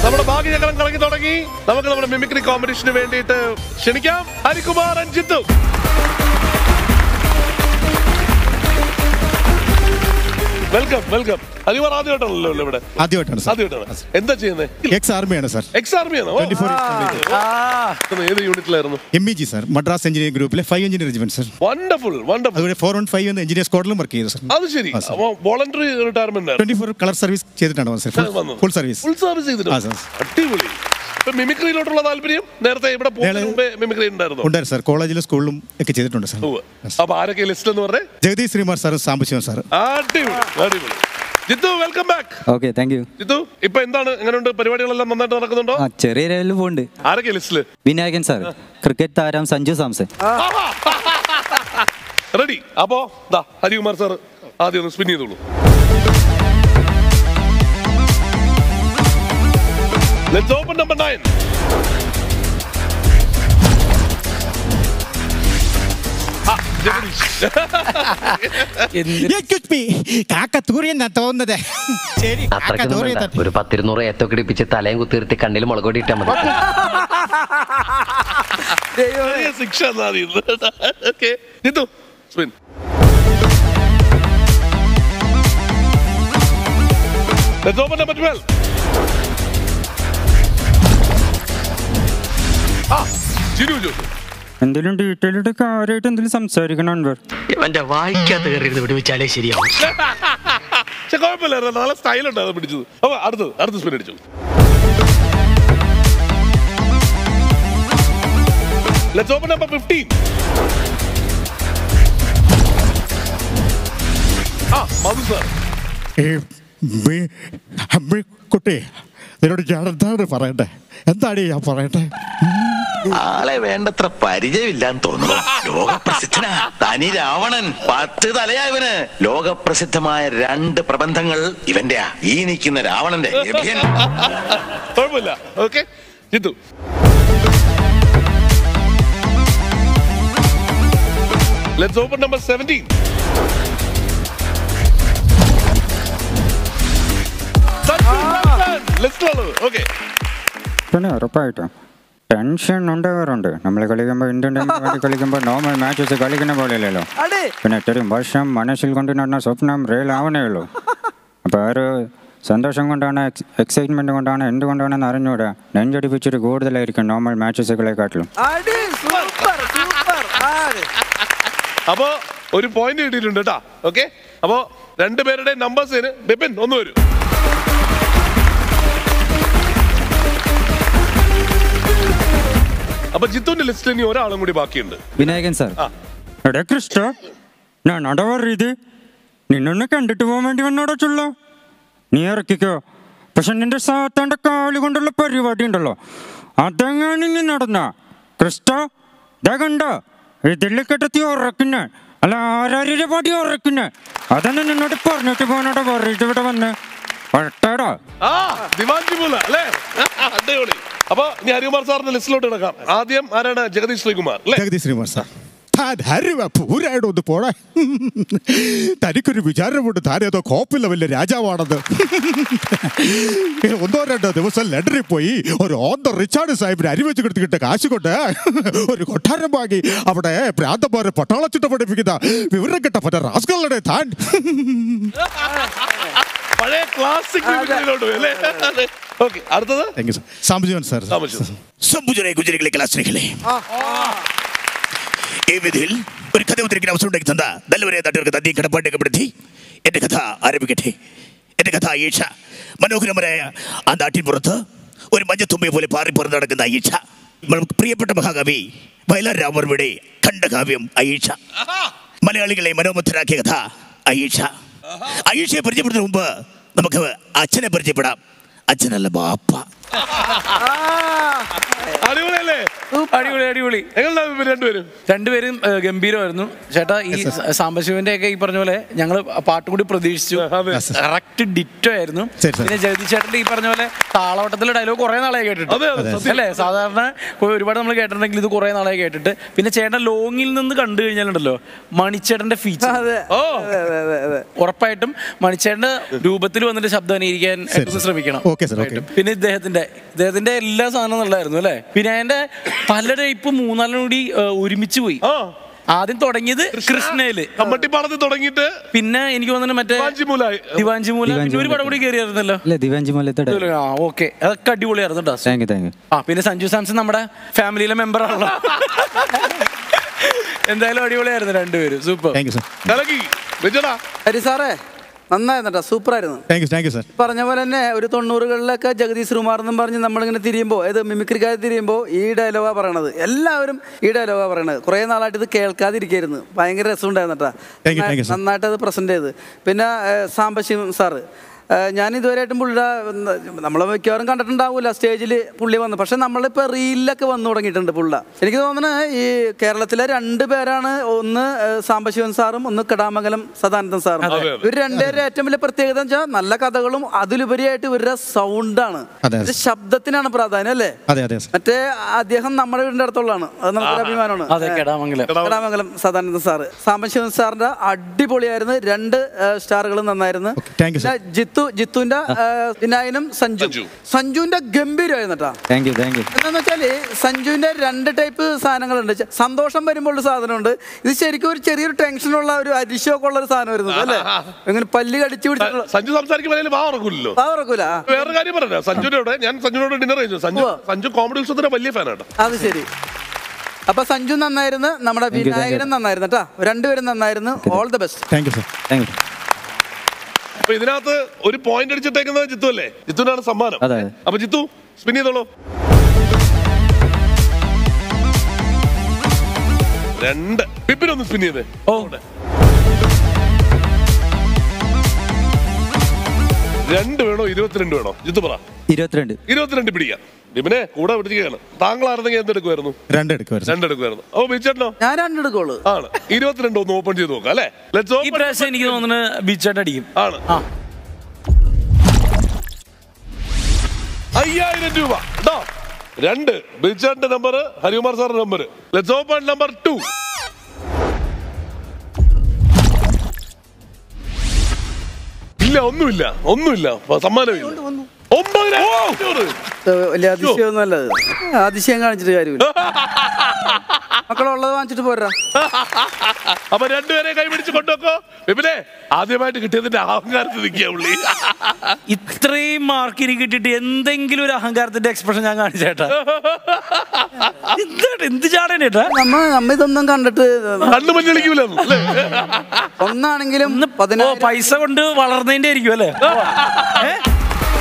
നമ്മുടെ ഭാഗ്യചക്രം കളക്കി തുടങ്ങി നമുക്ക് നമ്മുടെ മിമിക്രി കോമ്പറ്റീഷന് വേണ്ടിയിട്ട് ക്ഷണിക്കാം ഹരികുമാർ അഞ്ജിത്തും വെൽക്കം വെൽക്കം ഹരികുമാർ ആദ്യമായിട്ടാണല്ലോ ഉള്ളത് ഇവിടെ ആദ്യമായിട്ടാണ് സാർ ആദ്യമായിട്ടാണ് എന്താ ചെയ്യുന്നത് എക്സ് ആർമിയാണ് സാർ എക്സ് ആർമിയാണോ 24 ഏത് യൂണിറ്റിലായിരുന്നു M E G sir Madras engineering ഗ്രൂപ്പിലെ five engineer regiment sir wonderful wonderful അതുപോലെ ഫോർ വൺ ഫൈവ് എന്ന എഞ്ചിനീയർ സ്ക്വാഡിലും വർക്ക് ചെയ്തു സാർ അത് ശരി അപ്പൊ voluntary retirement twenty four colour service ചെയ്തിട്ടാണ് sir full service full service ആ, ചെയ്തിട്ടുണ്ട് സർ. അടിപൊളി ഇപ്പൊ മിമിക്രിയിലോട്ടുള്ള താല്പര്യം നേരത്തെ ഇവിടെ പോകുന്നതിന് മുമ്പേ മിമിക്രി ഉണ്ടായിരുന്നു ഉണ്ടായിരുന്നു സാർ കോളേജിലും സ്കൂളിലും ഒക്കെ ചെയ്തിട്ടുണ്ട് സാർ അപ്പൊ ആരൊക്കെ ലിസ്റ്റ് എന്ന് പറഞ്ഞേ ജഗദീഷ് ശ്രീമാർ സാറും സാംബശിവൻ സാർ അടിപൊളി അടിപൊളി Jithu welcome back okay thank you Jithu ഇപ്പൊ എന്താണ് എങ്ങനെയുണ്ട് പരിപാടികളെല്ലാം നന്നായിട്ട് നടക്കുന്നുണ്ടോ ആ ചെറിയ ലെവലിൽ പോകുന്നുണ്ട് ആരൊക്കെ ലിസ്റ്റില് വിനായകൻ സാർ ക്രിക്കറ്റ് താരം സഞ്ജു സാംസൺ റെഡി അപ്പോ ദാ ഹരികുമാർ സാർ ആദ്യം ഒന്ന് സ്പിൻ ചെയ്തോളൂ Let's open number nine. ആ, ജഗദീഷ്. കാക്കത്തൂറിയെന്നാ തോന്നുന്നത് ശരി അത്രയ്ക്കൊന്നും കാക്കത്തൂറിയ വേണ്ട ഒരു പത്തിരുന്നൂറ് ഏത്തൊക്കെ ഇടിപ്പിച്ച് തലയും കുത്തിർത്തി കണ്ണിൽ മുളക് പൊടി ഇട്ടാൽ മതി ചെറിയ ശിക്ഷ എന്നാ മതി ഇന്ന്. Okay. Jithu spin Let's open number 12. ആ, ജിനു ജോസ്. എന്തെങ്കിലും ഡീറ്റെയിൽ ആയിട്ട് കാര്യമായിട്ട് എന്തെങ്കിലും സംസാരിക്കണം അൻവർ ഇവന്റെ വായിക്കാത്ത കയറി വിടുവിച്ചാലേ ശരിയാവും പക്ഷെ കുഴപ്പമില്ലായിരുന്നു നല്ല സ്റ്റൈൽ ഉണ്ടായിരുന്നു പിടിച്ചത് അപ്പൊ അടുത്തത് അടുത്ത സ്പിൻ അടിച്ചു Let's open number 15. ആ മധു സാർ കുട്ടി നിന്നോട് ഞാൻ എന്താണ് പറയണ്ടേ എന്താണ് ഞാൻ പറയണ്ടേ ആളെ വേണ്ടത്ര പരിചയമില്ലാന്ന് തോന്നുന്നു ലോകപ്രസിദ്ധനാ തനി രാവണൻ പത്ത് തലയാ ഇവന് ലോകപ്രസിദ്ധമായ രണ്ട് പ്രബന്ധങ്ങൾ ഇവന്റെയാ ഈ നിൽക്കുന്ന രാവണന്റെ ലഭ്യൻ കുഴപ്പമില്ല okay Jithu let's open number 17 ലിസ്റ്റിലുള്ളത് ഓക്കെ പിന്നെ ഉറപ്പായിട്ടും ടെൻഷൻ ഉണ്ടാകാറുണ്ട് നമ്മൾ കളിക്കുമ്പോൾ ഇന്ത്യൻ ടീമിന് വേണ്ടി കളിക്കുമ്പോൾ നോർമൽ മാച്ചസ് കളിക്കുന്ന പോലെയല്ലല്ലോ പിന്നെ ഇത്രയും വർഷം മനസ്സിൽ കൊണ്ട് നടന്ന സ്വപ്നം റിയൽ ആവണേ ഉള്ളൂ അപ്പോൾ ആ ഒരു സന്തോഷം കൊണ്ടാണ് എക്സൈറ്റ്മെന്റ് കൊണ്ടാണ് എന്തുകൊണ്ടാണെന്ന് അറിഞ്ഞൂടാ നെഞ്ചടിപ്പിച്ചിട്ട് കൂടുതലായിരിക്കും നോർമൽ മാച്ചസുകളെക്കാട്ടിലും അപ്പോ ഒരു പോയിന്റ് കിട്ടിയിട്ടുണ്ട് കേട്ടാ ഓക്കെ അപ്പോ രണ്ടുപേരുടെ നമ്പേഴ്സിന് ബിപിൻ ഒന്ന് വരൂ അപ്പൊ ജിത്തുവിന്റെ ലിസ്റ്റിൽ ഇനി ഒരാളും കൂടി ബാക്കിയുണ്ട് വിനായകൻ സാർ ആ എടാ ക്രിസ്റ്റ ഞാനടാ പറയത് നിന്നൊന്ന് കണ്ടിട്ട് പോകാൻ വേണ്ടി വന്നോടാ ചുള്ള നീ ഇറക്കിക്കോ പക്ഷെ നിന്റെ സാത്താന്റെ കാല് കൊണ്ടുള്ള പരിപാടി ഉണ്ടല്ലോ അതെങ്ങാണ് നീ നടന്ന ക്രിസ്റ്റ ദാ കണ്ട ഇതിൽ കെട്ടത്തി ഉറക്കുന്ന അല്ല ആരാരുടെ പാടി ഉറക്കുന്ന അതെന്നെ നിന്നോട് പറഞ്ഞിട്ട് പോകാനോടാ പറഞ്ഞിട്ട് ഇവിടെ വന്ന് വട്ടാടാ ആ ദിവാൻജി മൂല അല്ലേ അടിപൊളി അപ്പൊ ഇനി ഹരികുമാർ സാറിന്റെ ലിസ്റ്റിലോട്ട് കിടക്കാം ആദ്യം ആരാണ് ജഗദീഷ് ശ്രീകുമാർ അല്ലേ ജഗദീഷ് ശ്രീമാർ സാർ താൻ ഹരുവ പൂരായിട്ട് ഒന്ന് പോടാ തനിക്കൊരു വിചാരമുണ്ട് താനേതോ കോപ്പില്ല വലിയ രാജാവാണെന്ന് ഒന്നോ രണ്ടോ ദിവസം ലണ്ടനിൽ പോയി ഒരു ഓൺ ദ റിച്ചാർഡ് സാഹിബിന് അരി വെച്ച് കിട്ടിക്കിട്ട കാശ് കൊണ്ട് ഒരു കൊട്ടാരം വാങ്ങി അവിടെ പ്രാന്തന്മാരെ പട്ടാളച്ചിട്ട പഠിപ്പിക്കുന്ന വിവരം കിട്ട പറ്റ റാസ്കളുടെ താൻ പഴയ ക്ലാസിക് പോയി അല്ലേ ഓക്കെ അടുത്തത് thank you sir Sambujan sir താമസിച്ചു സംബുജനെ ഗുജറികളെ കലാസ്നേഹികളെ ഈ വിധിയിൽ ഒരു കഥ ഉദ്ധരിക്കുന്ന അവസരം ഉണ്ടാക്കി തന്ന നല്ലവരെ നാട്ടുകാർക്ക് നന്ദി കടപ്പാട്ടേക്കപ്പെടുത്തി എന്റെ കഥ ആരംഭിക്കട്ടെ എന്റെ കഥ ഈശ മനോഹരമരായ ആ നാട്ടിൻ പുറത്ത് ഒരു മഞ്ഞത്തുമ്പയെ പോലെ പാറിപ്പറന്ന് നടക്കുന്ന ഈശ നമുക്ക് പ്രിയപ്പെട്ട മഹാകവി വയലാർ രാമവർമ്മയുടെ ഖണ്ഡകാവ്യം അയീഷ മലയാളികളെ മനോമുദ്ധരാക്കിയ കഥ അയീഷ അയീഷയെ പരിചയപ്പെടുന്നതിന് മുമ്പ് നമുക്ക് അച്ഛനെ പരിചയപ്പെടാം അച്ഛനല്ല ബാപ്പ അടിപൊളിയല്ലേ അടിപൊളി അടിപൊളി എങ്ങനെ ഇവർ രണ്ടുപേരും രണ്ടുപേരും ഏ, ഗംഭീരമായിരുന്നു ചേട്ടാ ഈ സാംബശിവന്റെ ഒക്കെ ഈ പറഞ്ഞ പോലെ ഞങ്ങൾ പാട്ട് കൂടി പ്രതീക്ഷിച്ചു അതെ. കറക്റ്റ് ഡിറ്റോ ആയിരുന്നു ശരി, സർ. പിന്നെ ജഗതി ചേട്ടന്റെ ഈ പറഞ്ഞ പോലെ താളവട്ടത്തിലെ ഡയലോഗ് കുറെ നാളായി കേട്ടിട്ട് അതെ, അതെ, സത്യം. അല്ലേ സാധാരണ കൊ- ഒരുപാട് നമ്മൾ കേട്ടിട്ടുണ്ടെങ്കിൽ ഇത് കുറെ നാളായി കേട്ടിട്ട് പിന്നെ ചേട്ടൻ ലോങ്ങിൽ നിന്ന് കണ്ടു കഴിഞ്ഞാലുണ്ടല്ലോ മണിച്ചേട്ടന്റെ ഫീച്ചർ ഓ ഉറപ്പായിട്ടും മണിച്ചേട്ടന്റെ രൂപത്തിൽ വന്നിട്ട് ശബ്ദം അനുകരിക്കാൻ ശരി, ഒന്ന് സർ. ശ്രമിക്കണം ഓക്കെ, സർ, ഓക്കെ. ഉറപ്പായിട്ടും. പിന്നെ ഇദ്ദേഹത്തിന്റെ ഇദ്ദേഹത്തിന്റെ എല്ലാ സാധനവും നല്ലായിരുന്നു അല്ലേ പിന്നെ അതിന്റെ പല ടൈപ്പ് മൂന്നാലും കൂടി ഏ, ഒരുമിച്ച് പോയി ആ ആദ്യം തുടങ്ങിയത് കൃഷ്ണയില് കമ്മട്ടിപ്പാടത്ത് തുടങ്ങിയിട്ട് പിന്നെ എനിക്ക് തോന്നുന്നു മറ്റേ കാഞ്ചിമൂലായി ദിവാഞ്ചിമൂല പിന്നെ ഒരു പടം കൂടി കയറിയായിരുന്നല്ലോ അല്ലേ ദിവ്യാഞ്ചി മൊല്ലത്തോടെ ആ ഓക്കെ അതൊക്കെ അടിപൊളിയായിരുന്നു കേട്ടോ താങ്ക് യു താങ്ക് യു ആ പിന്നെ സഞ്ജു സാംസൺ നമ്മുടെ ഫാമിലിയിലെ മെമ്പർ ആണല്ലോ എന്തായാലും അടിപൊളിയായിരുന്നു രണ്ടുപേരും സൂപ്പർ താങ്ക് യു സർ കലക്കി വെച്ചടാ ഹരി സാറേ നന്നായിരുന്നു കേട്ടോ സൂപ്പറായിരുന്നു thank you thank you sir പറഞ്ഞ പോലെ തന്നെ ഒരു തൊണ്ണൂറുകളിലൊക്കെ ജഗദീഷ് ശ്രീകുമാർ എന്നും പറഞ്ഞ് നമ്മളിങ്ങനെ തിരിയുമ്പോൾ ഏത് മിമിക്രിക്കാർ തിരിയുമ്പോൾ ഈ ഡയലോഗാണ് പറയണത് എല്ലാവരും ഈ ഡയലോഗാണ് പറയണത് കുറേ നാളായിട്ട് ഇത് കേൾക്കാതിരിക്കായിരുന്നു ഭയങ്കര രസമുണ്ടായിരുന്നു കേട്ടോ Thank you, thank you, sir. നന്നായിട്ട് അത് പ്രസന്റ് ചെയ്ത് പിന്നെ ഏഹ്, സാംബശിവം സാറ് ഏഹ്, ഞാൻ ഇതുവരെയായിട്ടും പുള്ളിയുടെ നമ്മൾ മിക്കവാറും കണ്ടിട്ടുണ്ടാവില്ല സ്റ്റേജിൽ പുള്ളി വന്ന് പക്ഷെ നമ്മളിപ്പോൾ റീലിലൊക്കെ വന്നു തുടങ്ങിയിട്ടുണ്ട് പുള്ള എനിക്ക് തോന്നുന്നത് ഈ കേരളത്തിലെ രണ്ട് പേരാണ് ഒന്ന് ഏഹ്, സാംബശിവൻ സാറും ഒന്ന് കടാമംഗലം സദാനന്ദൻ സാറും അതെ, അതെ. ഇവർ രണ്ടുപേരുടെ ഏറ്റവും വലിയ പ്രത്യേകത എന്ന് വെച്ചാൽ നല്ല കഥകളും അതിലുപരിയായിട്ട് ഇവരുടെ സൗണ്ടാണ് അതെ, അതെ. ശബ്ദത്തിനാണ് പ്രാധാന്യം അല്ലേ അതെ അതെ സർ മറ്റേ അദ്ദേഹം നമ്മുടെ വീടിന്റെ അടുത്തുള്ളതാണ് അത് നമുക്കൊരു അഭിമാനമാണ് അതെ കേടാമംഗലം കടാമംഗലം സദാനന്ദ സാറ് സാംബശിവൻ സാറിന്റെ അടിപൊളിയായിരുന്നു രണ്ട് സ്റ്റാറുകളും നന്നായിരുന്നു Okay, thank you, sir. പിന്നെ ജിത്തു ജിത്തുവിന്റെ വിനായനും സഞ്ജു സഞ്ജു. സഞ്ജുവിന്റെ ഗംഭീരമായിരുന്നു കേട്ടോ താങ്ക് യു താങ്ക് യു എന്താന്ന് വെച്ചാല് സഞ്ജുവിന്റെ രണ്ട് ടൈപ്പ് സാധനങ്ങളുണ്ട് ചെ- സന്തോഷം വരുമ്പോൾ ഒരു സാധനമുണ്ട് ഇത് ശരിക്കും ഒരു ചെറിയൊരു ടെൻഷനുള്ള ഒരു അരിശമൊക്കെ ഉള്ള ഒരു സാധനം വരുന്നത് അല്ലേ ഇങ്ങനെ പല്ല് കടിച്ചു പിടിച്ചിട്ടുള്ള സഞ്ജു സംസാരിക്കുമ്പോൾ വാ ഉറക്കൂലല്ലോ ആ ഉറക്കൂല ആ, വേറൊരു കാര്യം പറഞ്ഞ സഞ്ജുനോട് ഞാൻ സഞ്ജുനോട് ഡിന്നർ കഴിച്ചു സഞ്ജു ഉവ്വ. സഞ്ജു കോമഡി ഉത്സവത്തിന്റെ വലിയ ഫാനാണ് അത് ശരി അപ്പൊ സഞ്ജു നന്നായിരുന്നു നമ്മുടെ Thank you, thank you. വിനായകനും നന്നായിരുന്നു കേട്ടോ രണ്ടുപേരും നന്നായിരുന്നു all the best thank you sir thank you അപ്പൊ ഇതിനകത്ത് ഒരു പോയിന്റ് അടിച്ചിട്ടേക്കുന്നത് ജിത്തു അല്ലേ ജിത്തുവിനാണ് സമ്മാനം അതെ. അപ്പൊ ജിത്തു സ്പിൻ ചെയ്തോളൂ രണ്ട് പിപ്പിനൊന്ന് സ്പിൻ ചെയ്തേ ഓ രണ്ട് വേണോ ഇരുപത്തിരണ്ട് വേണോ ജിത്തു പറ ഇരുപത്തിരണ്ട് ഇരുപത്തിരണ്ട് പിടിക്കാം ബിബിനെ കൂടെ പിടിക്കുകയാണ് താങ്കൾ ആയിരുന്നെങ്കിൽ എന്തെടുക്കുമായിരുന്നു രണ്ടെടുക്കുമായിരുന്നു രണ്ടെടുക്കുമായിരുന്നു ഓ ബിച്ചേട്ടനോ ഞാൻ രണ്ടെടുക്കോളൂ ആണ് ഇരുപത്തിരണ്ട് ഒന്ന് ഓപ്പൺ ചെയ്ത് നോക്കാം അല്ലേ ലെറ്റ്സ് ഈ ഓപ്പൺ പ്രാവശ്യം എനിക്ക് തോന്നുന്നു ബീച്ചായിട്ട് അടിക്കും ആണ് ആ അയ്യായിരം രൂപ കേട്ടോ രണ്ട് ബിച്ചേട്ടന്റെ നമ്പർ ഹരികുമാർ സാറിന്റെ number let's open number two ഇല്ല ഒന്നുമില്ല ഒന്നുമില്ല സമ്മാനമില്ല ഒമ്പതിനായിരം അഞ്ഞൂറ്. ഇത് വലിയ അതിശയമൊന്നും അല്ല ഇത്. അതിശയം കാണിച്ചിട്ട് കാര്യമില്ല മക്കളുള്ളത് വാങ്ങിച്ചിട്ട് പോരാ അപ്പൊ രണ്ടുപേരെ കൈപിടിച്ച് കൊണ്ടുവെക്കോ ബിബിനെ ആദ്യമായിട്ട് കിട്ടിയതിന്റെ അഹങ്കാരത്തിൽ നിൽക്കുക പുള്ളി ഇത്രയും മാർക്ക് എനിക്ക് കിട്ടിയിട്ട് എന്തെങ്കിലും ഒരു അഹങ്കാരത്തിന്റെ എക്സ്പ്രഷൻ ഞാൻ കാണിച്ചേട്ടാ എന്താണ് എന്ത് ചാടനേട്ടാ നമ്മ നമ്മ ഇതൊന്നും കണ്ടിട്ട് കണ്ണു മഞ്ഞളിക്കൂല അല്ലേ ഒന്നാണെങ്കിലും ഒന്ന് ഓ പതിനായിരം പൈസ കൊണ്ട് വളർന്നതിന്റെ ആയിരിക്കും അല്ലേ ഏ?